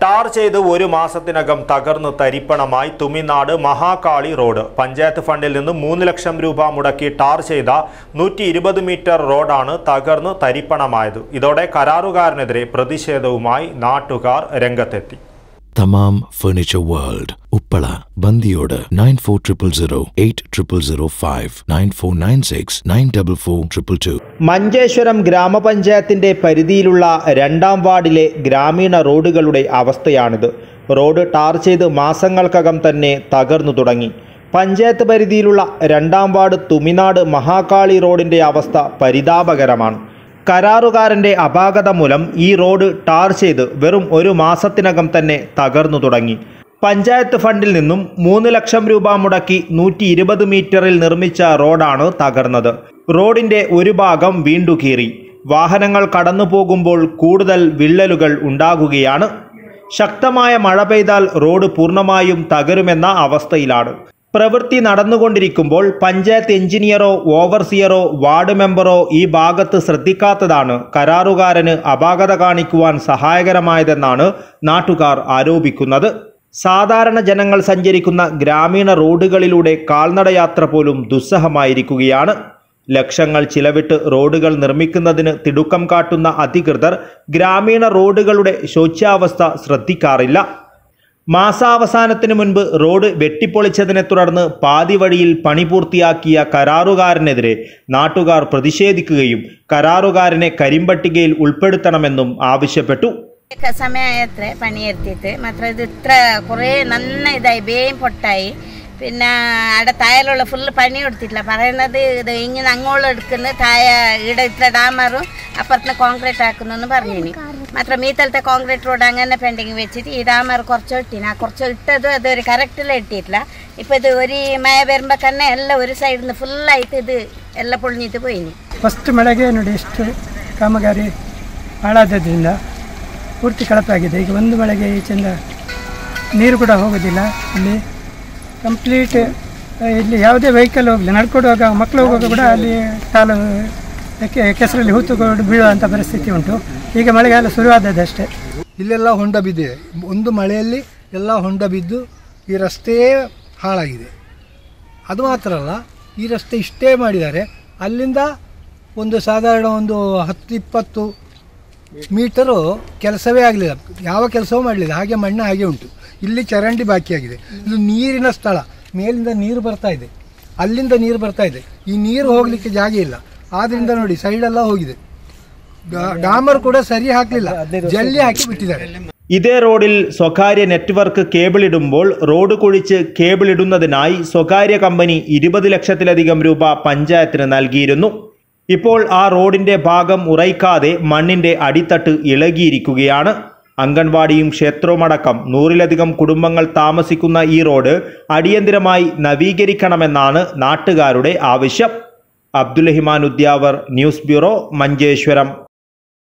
tar ചെയ്ത് ഒരു മാസത്തിനകം തകർന്ന് തരിപ്പണമായി തുമിനാട് മഹാകാളി റോഡ് പഞ്ചായത്ത് ഫണ്ടിൽ നിന്ന് മൂന്ന് ലക്ഷം രൂപ മുടക്കി ടാർ ചെയ്ത നൂറ്റി ഇരുപത് മീറ്റർ റോഡാണ് തകർന്ന് തരിപ്പണമായത് ഇതോടെ കരാറുകാരനെതിരെ പ്രതിഷേധവുമായി നാട്ടുകാർ രംഗത്തെത്തി തമാം ഫർണിച്ചർ വേൾഡ് ഉപ്പള ബന്ദിയോട് nine four triple zero eight triple zero five nine four nine six nine double four triple two Manjeshwaram ഗ്രാമപഞ്ചായത്തിന്റെ പരിധിയിലുള്ള രണ്ടാം വാർഡിലെ ഗ്രാമീണ റോഡുകളുടെ അവസ്ഥയാണിത് റോഡ് ടാർ ചെയ്ത് മാസങ്ങൾക്കകം തന്നെ തകർന്നു തുടങ്ങി പഞ്ചായത്ത് പരിധിയിലുള്ള രണ്ടാം വാർഡ് തുമിനാട് മഹാകാളി റോഡിന്റെ അവസ്ഥ പരിതാപകരമാണ് കരാറുകാരന്റെ അപാകത മൂലം ഈ റോഡ് ടാർ ചെയ്ത് വെറും ഒരു മാസത്തിനകം തന്നെ തകർന്നു തുടങ്ങി പഞ്ചായത്ത് ഫണ്ടിൽ നിന്നും മൂന്ന് ലക്ഷം രൂപ മുടക്കി നൂറ്റി ഇരുപത് മീറ്ററിൽ നിർമ്മിച്ച റോഡാണ് തകർന്നത് റോഡിന്റെ ഒരു ഭാഗം വീണ്ടു കീറി വാഹനങ്ങൾ കടന്നു പോകുമ്പോൾ കൂടുതൽ വിള്ളലുകൾ ഉണ്ടാകുകയാണ് ശക്തമായ മഴ പെയ്താൽ റോഡ് പൂർണ്ണമായും തകരുമെന്ന അവസ്ഥയിലാണ് പ്രവൃത്തി നടന്നുകൊണ്ടിരിക്കുമ്പോൾ പഞ്ചായത്ത് എഞ്ചിനീയറോ ഓവർസിയറോ വാർഡ് മെമ്പറോ ഈ ഭാഗത്ത് ശ്രദ്ധിക്കാത്തതാണ് കരാറുകാരന് അപാകത കാണിക്കുവാൻ സഹായകരമായതെന്നാണ് നാട്ടുകാർ ആരോപിക്കുന്നത് സാധാരണ ജനങ്ങൾ സഞ്ചരിക്കുന്ന ഗ്രാമീണ റോഡുകളിലൂടെ കാൽനടയാത്ര പോലും ദുസ്സഹമായിരിക്കുകയാണ് ലക്ഷങ്ങൾ ചിലവിട്ട് റോഡുകൾ നിർമ്മിക്കുന്നതിന് തിടുക്കം കാട്ടുന്ന അധികൃതർ ഗ്രാമീണ റോഡുകളുടെ ശോച്യാവസ്ഥ ശ്രദ്ധിക്കാറില്ല മാസാവസാനത്തിനു മുൻപ് റോഡ് വെട്ടിപ്പൊളിച്ചതിനെ തുടർന്ന് പാതി വഴിയിൽ പണി പൂർത്തിയാക്കിയ കരാറുകാരനെതിരെ നാട്ടുകാർ പ്രതിഷേധിക്കുകയും കരാറുകാരനെ കരിമ്പട്ടികയിൽ ഉൾപ്പെടുത്തണമെന്നും ആവശ്യപ്പെട്ടു ಕ- ಸಮಯ ಆಯ್ತ್ರೆ ಪಣಿ ಇರ್ತಿತ್ತು ಮಾತ್ರ ಇದು ಇತ್ರ കുറേ നന്ന ഇതായി വേം പൊട്ടായി പിന്നെ അവിടെ തായലുള്ള ഫുള്ള് പണി കൊടുത്തിട്ടില്ല പറയുന്നത് ഇത് ഇങ്ങനെ അങ്ങോളം എടുക്കുന്നത് തായ ഇവിടെ ഇത്ര ഡാമറും അപ്പുറത്ത് കോൺക്രീറ്റ് ആക്കുന്നു പറഞ്ഞിനി മാത്ര മീത്തലത്തെ കോൺക്രീറ്റ് റോഡ് അങ്ങനെ പെൻഡിങ് വെച്ചിട്ട് ഈ ഡാമർ കുറച്ച് ഇട്ടിന് ആ കുറച്ച് ഇട്ടതും അതൊരു കറക്റ്റിൽ ഇട്ടിട്ടില്ല ഇപ്പം ഇത് ഒരു മഴ വരുമ്പോൾ തന്നെ എല്ലാം ഒരു സൈഡിൽ നിന്ന് ഫുള്ളായിട്ട് ഇത് എല്ലാം പൊളിഞ്ഞിട്ട് പോയിനി ಫಸ್ಟ್ ಮಳೆಗೆ ನೋಡಿ ಎಷ್ಟು ಕಾಮಗಾರಿ ಹಾಳಾದದ್ರಿಂದ ಪೂರ್ತಿ ಕಳಪಾಗಿದೆ ಈಗ ಒಂದು ಮಳೆಗೆ ಈಚೆಂದ ನೀರು ಕೂಡ ಹೋಗೋದಿಲ್ಲ ಇಲ್ಲಿ ಕಂಪ್ಲೀಟ್ ಇಲ್ಲಿ ಯಾವುದೇ ವೆಹಿಕಲ್ ಹೋಗಲಿ ನಡ್ಕೊಡುವಾಗ ಮಕ್ಕಳು ಹೋಗುವಾಗ ಕೂಡ ಅಲ್ಲಿ ಕಾಲು ಕೆ- ಕೆಸರಲ್ಲಿ ಹೂತುಕೊಂಡು ಬೀಳುವಂಥ ಪರಿಸ್ಥಿತಿ ಉಂಟು ಈಗ ಮಳೆಗಾಲ ಶುರುವಾದದ್ದಷ್ಟೇ ಇಲ್ಲೆಲ್ಲ ಹೊಂಡ ಬಿದ್ದಿದೆ ಒಂದು ಮಳೆಯಲ್ಲಿ ಎಲ್ಲ ಹೊಂಡ ಬಿದ್ದು ಈ ರಸ್ತೆಯೇ ಹಾಳಾಗಿದೆ ಅದು ಮಾತ್ರ ಅಲ್ಲ ಈ ರಸ್ತೆ ಇಷ್ಟೇ ಮಾಡಿದ್ದಾರೆ ಅಲ್ಲಿಂದ ಒಂದು ಸಾಧಾರಣ ಒಂದು ಹತ್ತು ಇಪ್ಪತ್ತು ಮೀಟರು ಕೆಲಸವೇ ಆಗಲಿಲ್ಲ ಯಾವ ಕೆಲಸವೂ ಮಾಡಲಿಲ್ಲ ಹಾಗೆ ಮಣ್ಣು ಹಾಗೆ ಉಂಟು ಇಲ್ಲಿ ಚರಂಡಿ ಬಾಕಿಯಾಗಿದೆ ಇದು ನೀರಿನ ಸ್ಥಳ ಮೇಲಿಂದ ನೀರು ಬರ್ತಾ ಇದೆ ಅಲ್ಲಿಂದ ನೀರು ಬರ್ತಾ ಇದೆ ಈ ನೀರು ಹೋಗಲಿಕ್ಕೆ ಜಾಗ ಇಲ್ಲ ಆದ್ರಿಂದ ನೋಡಿ ಸೈಡೆಲ್ಲ ಹೋಗಿದೆ ಡಾ- ಡಾಮರ್ ಕೂಡ ಸರಿ ಹಾಕಲಿಲ್ಲ ಜಲ್ಲಿ ಹಾಕಿ ಬಿಟ್ಟಿದ್ದಾರೆ ഇതേ റോഡിൽ സ്വകാര്യ നെറ്റ്വർക്ക് കേബിൾ ഇടുമ്പോൾ റോഡ് കുഴിച്ച് കേബിൾ ഇടുന്നതിനായി സ്വകാര്യ കമ്പനി ഇരുപത് ലക്ഷത്തിലധികം രൂപ പഞ്ചായത്തിന് നൽകിയിരുന്നു ഇപ്പോൾ ആ റോഡിന്റെ ഭാഗം ഉറയ്ക്കാതെ മണ്ണിന്റെ അടിത്തട്ട് ഇളകിയിരിക്കുകയാണ് അംഗൻവാടിയും ക്ഷേത്രവുമടക്കം നൂറിലധികം കുടുംബങ്ങൾ താമസിക്കുന്ന ഈ റോഡ് അടിയന്തിരമായി നവീകരിക്കണമെന്നാണ് നാട്ടുകാരുടെ ആവശ്യം അബ്ദുൽ റഹിമാൻ ഉദ്യാവർ ന്യൂസ് ബ്യൂറോ മഞ്ചേശ്വരം